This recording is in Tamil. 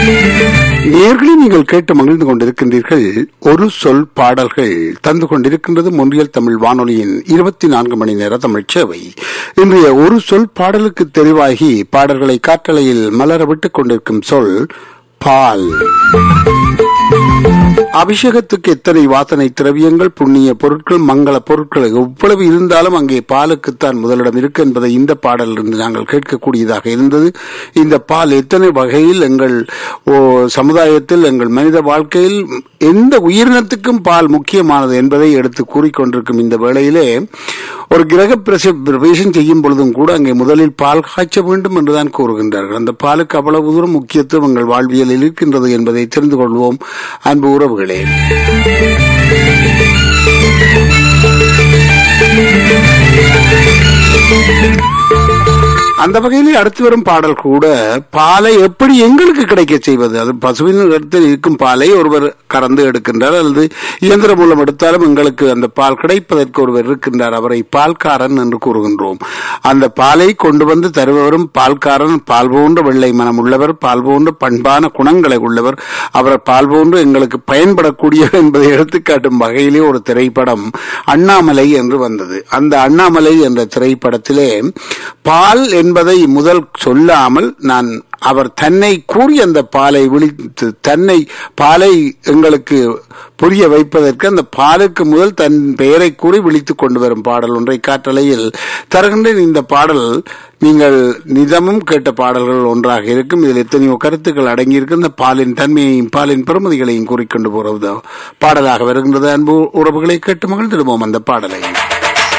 நேர்களை நீங்கள் கேட்டு மகிழ்ந்து கொண்டிருக்கின்றீர்கள் ஒரு சொல் பாடல்கள் தந்து கொண்டிருக்கின்றது மொன்றியல் தமிழ் வானொலியின் இருபத்தி நான்கு மணி நேர தமிழ் சேவை இன்றைய ஒரு சொல் பாடலுக்கு தெரிவாகி பாடல்களை காற்றலையில் மலர விட்டுக் கொண்டிருக்கும் சொல் பால் அபிஷேகத்துக்கு எத்தனை வாசனை திரவியங்கள் புண்ணிய பொருட்கள் மங்கள பொருட்கள் எவ்வளவு இருந்தாலும் அங்கே பாலுக்குத்தான் முதலிடம் இருக்கு என்பதை இந்த பாடலிலிருந்து நாங்கள் கேட்கக்கூடியதாக இருந்தது இந்த பால் எத்தனை வகையில் எங்கள் ஓ, சமுதாயத்தில் எங்கள் மனித வாழ்க்கையில் எந்த உயிரினத்துக்கும் பால் முக்கியமானது என்பதை எடுத்து கூறிக்கொண்டிருக்கும் இந்த வேளையிலே ஒரு கிரக பிரச- பிரவேசம் செய்யும் பொழுதும் கூட அங்கே முதலில் பால் காய்ச்ச வேண்டும் என்றுதான் கூறுகின்றார்கள் அந்த பாலுக்கு அவ்வளவு தூரம் முக்கியத்துவம் எங்கள் வாழ்வியலில் இருக்கின்றது என்பதை தெரிந்து கொள்வோம் அன்பு உறவுகளே அந்த வகையிலே அடுத்து வரும் பாடல் கூட பாலை எப்படி எங்களுக்கு கிடைக்க செய்வது அது பசுவின் இடத்தில் இருக்கும் பாலை ஒருவர் கறந்து எடுக்கின்றார் அல்லது இயந்திரம் மூலம் எடுத்தாலும் எங்களுக்கு அந்த பால் கிடைப்பதற்கு ஒருவர் இருக்கின்றார் அவரை பால்காரன் என்று கூறுகின்றோம் அந்த பாலை கொண்டு வந்து தருபவரும் பால்காரன் பால் போன்ற வெள்ளை மனம் உள்ளவர் பால் போன்ற பண்பான குணங்களை உள்ளவர் அவர் பால் போன்று எங்களுக்கு பயன்படக்கூடியவர் என்பதை எடுத்துக்காட்டும் வகையிலே ஒரு திரைப்படம் அண்ணாமலை என்று வந்தது அந்த அண்ணாமலை என்ற திரைப்படத்திலே பால் என்பதை முதல் சொல்லாமல் நான் அவர் தன்னை கூறி அந்த பாலை விழித்து தன்னை பாலை எங்களுக்கு புரிய வைப்பதற்கு அந்த பாலுக்கு முதல் தன் பெயரை கூறி விழித்துக் கொண்டு வரும் பாடல் ஒன்றை காற்றலையில் தருகின்றேன் இந்த பாடல் நீங்கள் நிதமும் கேட்ட பாடல்கள் ஒன்றாக இருக்கும் இதில் எத்தனையோ கருத்துக்கள் அடங்கியிருக்கு இந்த பாலின் தன்மையையும் பாலின் பெருமதிகளையும் கூறிக்கொண்டு போறது பாடலாக வருகின்றது அன்பு உறவுகளை கேட்டு மகிழ்ந்திடுவோம் அந்த பாடலை